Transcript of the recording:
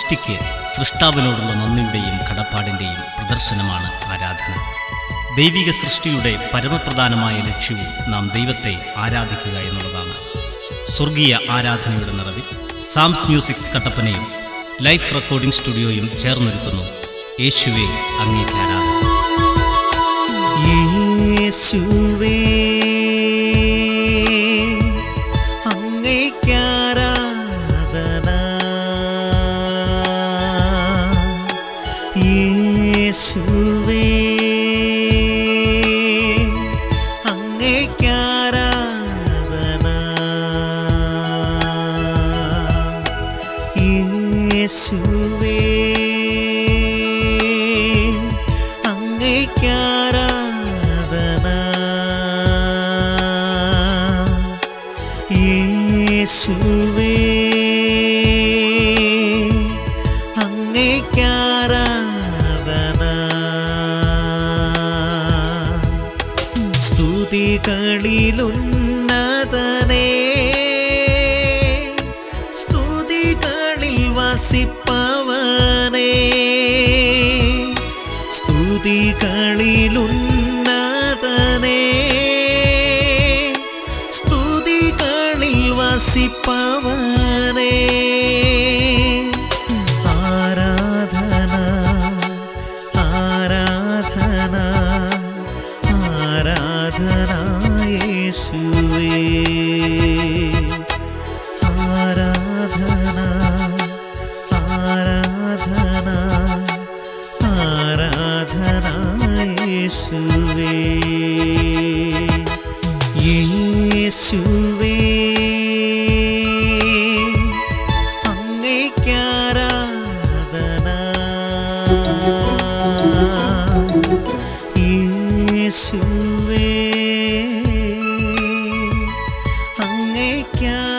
സൃഷ്ടിക്ക് സൃഷ്ടാവിനോടുള്ള നന്ദിയുടെയും കടപ്പാടിൻ്റെയും പ്രദർശനമാണ് ആരാധന ദൈവിക സൃഷ്ടിയുടെ പരമപ്രധാനമായ ലക്ഷ്യവും നാം ദൈവത്തെ ആരാധിക്കുക എന്നുള്ളതാണ് സ്വർഗീയ ആരാധനയുടെ നിറവിൽ സാംസ് മ്യൂസിക്സ് കട്ടപ്പനയും ലൈഫ് റെക്കോർഡിംഗ് സ്റ്റുഡിയോയും ചേർന്നൊരുക്കുന്നു യേശുവെ അങ്ങേക്ക് ആരാധന യേശുവേ അങ്ങേക്കാരാധന യേശുവേ അങ്ങേക്കാരാധന യേശുവേ അങ്ങേക്കാരാധന യേശുവേ അങ്ങേക്കാരാധന സ്തുതികളിലുന്നതനേ സ്തുതികളിൽ വസിപ്പവനേ സ്തുതികളിലുന്നതനേ സ്തുതികളിൽ വസിപ്പവനേ ആരാധന ആരാധന ആരാധന യേശുവേ ആരാധന ആരാധന ആരാധന യേശുവേ യേശുവേ അങ്ങേക്കാരാധന യേശുവേ അങ്ങേക്കാരാധന